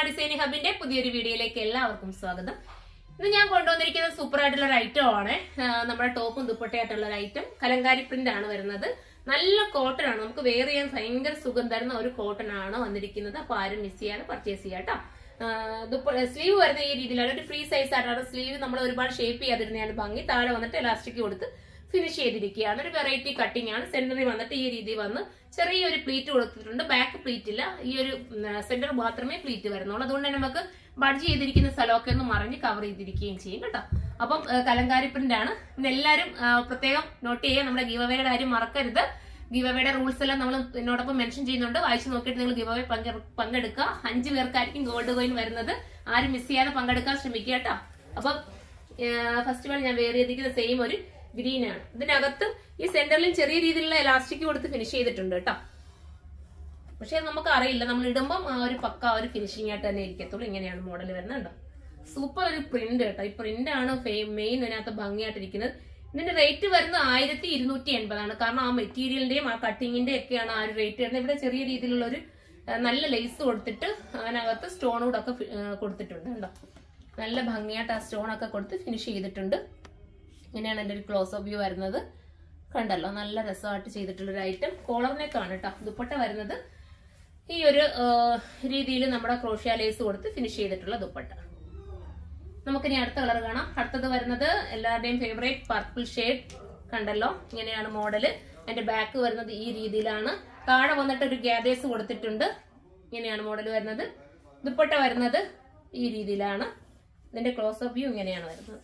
design ഹബിന്റെ പുതിയൊരു വീഡിയോയിലേക്ക് എല്ലാവർക്കും സ്വാഗതം ഇന്ന് ഞാൻ കൊണ്ടുവന്നിരിക്കുന്നത് സൂപ്പർ ആയിട്ടുള്ള ഒരു ഐറ്റം ആണ് ആ, നമ്മുടെ ടോപ്പും ദുപ്പട്ടയായിട്ടുള്ള ഒരു ഐറ്റം കലങ്കാരി പ്രിന്റ് ആണ് വരുന്നത് നല്ല കോട്ടൺ ആണ് നമുക്ക് വെയർ ചെയ്യാൻ ഭയങ്കര സുഖം തരുന്ന ഒരു കോട്ടൺ ആണ് വന്നിരിക്കുന്നത് അപ്പൊ ആരും മിസ് ചെയ്യാതെ പർച്ചേസ് ചെയ്യാം കേട്ടോ സ്ലീവ് വരുന്ന ഈ രീതിയിലാണ് ഒരു ഫ്രീ സൈസ് ആയിട്ടാണ് സ്ലീവ് നമ്മൾ ഒരുപാട് ഷേപ്പ് ചെയ്യാതിരുന്നതാണ് ഭംഗി താഴെ വന്നിട്ട് എലാസ്റ്റിക് കൊടുത്ത് ഫിനിഷ് ചെയ്തിരിക്കുകയാണ് ഒരു വെറൈറ്റി കട്ടിംഗ് ആണ് സെന്ററിൽ വന്നിട്ട് ഈ രീതി വന്ന് ചെറിയൊരു പ്ലീറ്റ് കൊടുത്തിട്ടുണ്ട് ബാക്ക് പ്ലീറ്റ് ഇല്ല ഈ ഒരു സെന്റർ മാത്രമേ പ്ലീറ്റ് വരുന്നുള്ളൂ അതുകൊണ്ട് തന്നെ നമുക്ക് ബഡ്ജ് ചെയ്തിരിക്കുന്ന സ്ഥലമൊക്കെ ഒന്ന് മറിഞ്ഞ് കവർ ചെയ്തിരിക്കുകയും ചെയ്യും കേട്ടോ അപ്പം ആ, കലങ്കാരി പ്രിന്റ് ആണ് ഇന്ന് എല്ലാവരും ആ, പ്രത്യേകം നോട്ട് ചെയ്യുക നമ്മുടെ ഗീവ് അവയുടെ കാര്യം മറക്കരുത് ഗീവ് അവയുടെ റൂൾസ് എല്ലാം നമ്മൾ എന്നോടൊപ്പം മെൻഷൻ ചെയ്യുന്നുണ്ട് വായിച്ചു നോക്കിയിട്ട് നിങ്ങൾ ഗീവ് അവേ പങ്കെടുക്കുക അഞ്ച് പേർക്കായിരിക്കും ഗോൾഡ് കോയിൻ വരുന്നത് ആരും മിസ് ചെയ്യാതെ പങ്കെടുക്കാൻ ശ്രമിക്കുക കേട്ടോ അപ്പം ഫസ്റ്റ് വൺ ഞാൻ വേറെ ചെയ്തിരിക്കുന്ന സെയിം ഒരു ഗ്രീൻ ആണ് ഇതിനകത്ത് ഈ സെന്ററിലും ചെറിയ രീതിയിലുള്ള എലാസ്റ്റിക് കൊടുത്ത് ഫിനിഷ് ചെയ്തിട്ടുണ്ട് കേട്ടോ പക്ഷെ നമുക്ക് അറിയില്ല നമ്മൾ ഇടുമ്പം ആ ഒരു പക്ക ഒരു ഫിനിഷിംഗ് ആയിട്ട് തന്നെ ഇരിക്കത്തുള്ളൂ ഇങ്ങനെയാണ് മോഡൽ വരുന്നത് സൂപ്പർ ഒരു പ്രിന്റ് കേട്ടോ ഈ പ്രിന്റ് ആണ് മെയിൻ ഇതിനകത്ത് ഭംഗിയായിട്ടിരിക്കുന്നത് ഇതിന്റെ റേറ്റ് വരുന്നത് ആയിരത്തി ഇരുന്നൂറ്റി എൺപതാണ് കാരണം ആ മെറ്റീരിയലിന്റെയും ആ കട്ടിങ്ങിന്റെ ഒക്കെയാണ് ആ ഒരു റേറ്റ് വരുന്നത് ഇവിടെ ചെറിയ രീതിയിലുള്ള ഒരു ആ, നല്ല ലേസ് കൊടുത്തിട്ട് അതിനകത്ത് സ്റ്റോൺ കൂടെ ഒക്കെ ഫി- ആ, കൊടുത്തിട്ടുണ്ട് കേട്ടോ നല്ല ഭംഗിയായിട്ട് ആ സ്റ്റോൺ ഒക്കെ കൊടുത്ത് ഫിനിഷ് ചെയ്തിട്ടുണ്ട് ഇങ്ങനെയാണ് എൻ്റെ ഒരു ക്ലോസ് ഓഫ് വ്യൂ വരുന്നത് കണ്ടല്ലോ നല്ല രസമായിട്ട് ചെയ്തിട്ടുള്ള ഒരു ഐറ്റം കോളറിനേക്കാണ് കേട്ടോ ദുപ്പട്ട വരുന്നത് ഈ ഒരു രീതിയിൽ നമ്മുടെ ക്രോഷ്യ ലേസ് കൊടുത്ത് ഫിനിഷ് ചെയ്തിട്ടുള്ള ദുപ്പട്ട നമുക്കിനി അടുത്ത കളർ കാണാം അടുത്തത് വരുന്നത് എല്ലാവരുടെയും ഫേവറേറ്റ് പർപ്പിൾ ഷെയ്ഡ് കണ്ടല്ലോ ഇങ്ങനെയാണ് മോഡല് അതിന്റെ ബാക്ക് വരുന്നത് ഈ രീതിയിലാണ് താഴെ വന്നിട്ട് ഒരു ഗ്യാദേഴ്സ് കൊടുത്തിട്ടുണ്ട് ഇങ്ങനെയാണ് മോഡൽ വരുന്നത് ദുപ്പട്ട വരുന്നത് ഈ രീതിയിലാണ് ഇതിന്റെ ക്ലോസ് ഓഫ് വ്യൂ ഇങ്ങനെയാണ് വരുന്നത്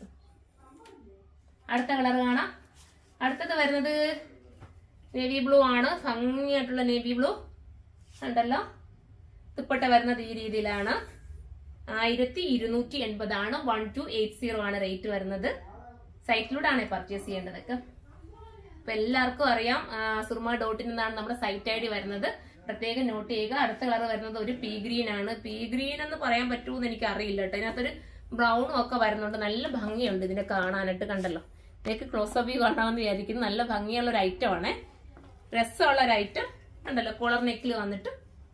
അടുത്ത കളർ കാണാം അടുത്തത് വരുന്നത് നേവി ബ്ലൂ ആണ് ഭംഗിയായിട്ടുള്ള നേവി ബ്ലൂ കണ്ടല്ലോ ദുപ്പട്ട വരുന്നത് ഈ രീതിയിലാണ് ആയിരത്തി ഇരുന്നൂറ്റി എൺപതാണ് വൺ ടു എയ്റ്റ് സീറോ ആണ് റേറ്റ് വരുന്നത് സൈറ്റിലൂടെ ആണ് പർച്ചേസ് ചെയ്യേണ്ടതൊക്കെ അപ്പൊ എല്ലാവർക്കും അറിയാം ആ, സുർമ ഡോട്ടിൽ നിന്നാണ് നമ്മുടെ സൈറ്റ് ഐ ഡി വരുന്നത് പ്രത്യേകം നോട്ട് ചെയ്യുക അടുത്ത കളർ വരുന്നത് ഒരു പീ ഗ്രീൻ ആണ് പീ ഗ്രീൻ എന്ന് പറയാൻ പറ്റുമോ എന്ന് എനിക്ക് അറിയില്ല കേട്ടോ ഇതിനകത്തൊരു ബ്രൗണും ഒക്കെ വരുന്നുണ്ട് നല്ല ഭംഗിയുണ്ട് ഇതിനെ കാണാനായിട്ട് കണ്ടല്ലോ നിങ്ങൾക്ക് ക്ലോസ് അപ്പ് വ്യൂ കാണാമെന്ന് വിചാരിക്കുന്നു നല്ല ഭംഗിയുള്ള ഒരു ഐറ്റം ആണേ രസമുള്ള ഒരു ഐറ്റം കണ്ടല്ലോ കോളർ നെക്കിൽ വന്നിട്ട്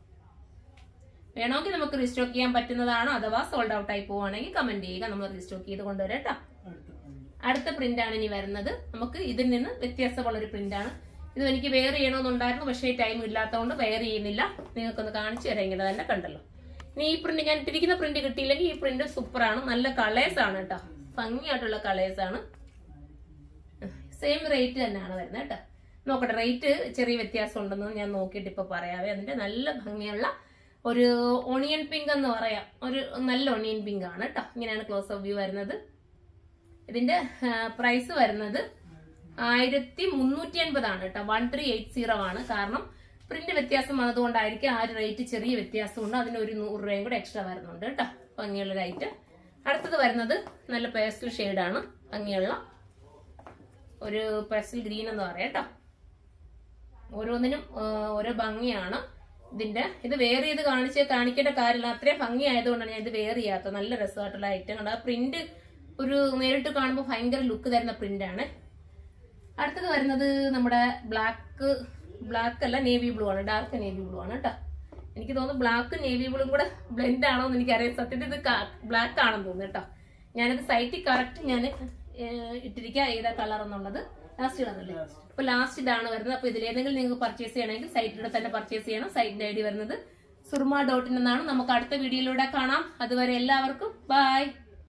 വേണമെങ്കിൽ നമുക്ക് റീസ്റ്റോക്ക് ചെയ്യാൻ പറ്റുന്നതാണോ അഥവാ സോൾഡ് ഔട്ട് ആയി പോവുകയാണെങ്കിൽ കമന്റ് ചെയ്യുക നമ്മൾ റീസ്റ്റോക്ക് ചെയ്ത് കൊണ്ടുവരാം കേട്ടോ അടുത്ത പ്രിന്റ് ആണ് ഇനി വരുന്നത് നമുക്ക് ഇതിൽ നിന്ന് വ്യത്യാസമുള്ള ഒരു പ്രിന്റ് ആണ് ഇത് എനിക്ക് വെയർ ചെയ്യണമെന്നുണ്ടായിരുന്നു പക്ഷേ ടൈം ഇല്ലാത്തതുകൊണ്ട് വെയർ ചെയ്യുന്നില്ല നിങ്ങൾക്കൊന്ന് കാണിച്ചു തരാം ഇങ്ങനെ തന്നെ കണ്ടല്ലോ ഇനി ഈ പ്രിന്റ് ഞാൻ ഇട്ടിരിക്കുന്ന പ്രിന്റ് കിട്ടിയില്ലെങ്കിൽ ഈ പ്രിന്റ് സൂപ്പർ ആണ് നല്ല കളേഴ്സ് ആണ് കേട്ടോ ഭംഗിയായിട്ടുള്ള കളേഴ്സ് ആണ് സെയിം റേറ്റ് തന്നെയാണ് വരുന്നത് കേട്ടോ നോക്കട്ടെ റേറ്റ് ചെറിയ വ്യത്യാസം ഉണ്ടെന്ന് ഞാൻ നോക്കിയിട്ട് ഇപ്പൊ പറയാവേ അതിന്റെ നല്ല ഭംഗിയുള്ള ഒരു ഓണിയൻ പിങ്ക് എന്ന് പറയാം ഒരു നല്ല ഓണിയൻ പിങ്ക് ആണ് കേട്ടോ ഇങ്ങനെയാണ് ക്ലോസ് ഓഫ് വ്യൂ വരുന്നത് ഇതിന്റെ പ്രൈസ് വരുന്നത് ആയിരത്തി മുന്നൂറ്റി അൻപതാണ് കേട്ടോ വൺ ത്രീ എയ്റ്റ് സീറോ ആണ് കാരണം പ്രിന്റ് വ്യത്യാസം വന്നതുകൊണ്ടായിരിക്കും ആ ഒരു റേറ്റ് ചെറിയ വ്യത്യാസമുണ്ട് അതിന് ഒരു നൂറ് രൂപയും കൂടെ എക്സ്ട്രാ വരുന്നുണ്ട് കേട്ടോ ഭംഗിയുള്ള ഒരു ഐറ്റം അടുത്തത് വരുന്നത് നല്ല പേസ്റ്റൽ ഷെയ്ഡാണ് ഭംഗിയുള്ള ഒരു പേസ്റ്റൽ ഗ്രീൻ എന്ന് പറയാം കേട്ടോ ഓരോന്നിനും ആ, ഓരോ ഭംഗിയാണ് ഇതിന്റെ ഇത് വേറെ ചെയ്ത് കാണിച്ച് കാണിക്കേണ്ട കാര്യമില്ല അത്രയും ഭംഗി ആയതുകൊണ്ടാണ് ഞാൻ ഇത് വേറെ ചെയ്യാത്തത് നല്ല രസമായിട്ടുള്ള ഐറ്റം കണ്ട ആ പ്രിന്റ് ഒരു നേരിട്ട് കാണുമ്പോൾ ഭയങ്കര ലുക്ക് തരുന്ന പ്രിന്റ് ആണ് അടുത്തത് വരുന്നത് നമ്മുടെ ബ്ലാക്ക് ബ്ലാക്ക് അല്ല നേവി ബ്ലൂ ആണ് ഡാർക്ക് നേവി ബ്ലൂ ആണ് കേട്ടോ എനിക്ക് തോന്നുന്നു ബ്ലാക്ക് നേവി ബ്ലൂയും കൂടെ ബ്ലെൻഡ് ആണോ എന്ന് എനിക്കറിയാം സത്യത്തിൽ ഇത് ബ്ലാക്ക് ആണെന്ന് തോന്നുന്നു കേട്ടോ ഞാനിത് സൈറ്റിൽ കറക്റ്റ് ഞാൻ ഇട്ടിരിക്കുക ഏതാ കളർ എന്നുള്ളത് ലാസ്റ്റ് കളറല്ലേ അപ്പൊ ലാസ്റ്റ് ഇതാണ് വരുന്നത് അപ്പൊ ഇതിലേതെങ്കിലും നിങ്ങൾക്ക് പർച്ചേസ് ചെയ്യണമെങ്കിൽ സൈറ്റിലൂടെ തന്നെ പർച്ചേസ് ചെയ്യണം സൈറ്റിന്റെ ഐ ഡി വരുന്നത് സുർമ ഡോട്ട് ഇൻ എന്നാണ് നമുക്ക് അടുത്ത വീഡിയോയിലൂടെ കാണാം അതുവരെ എല്ലാവർക്കും ബൈ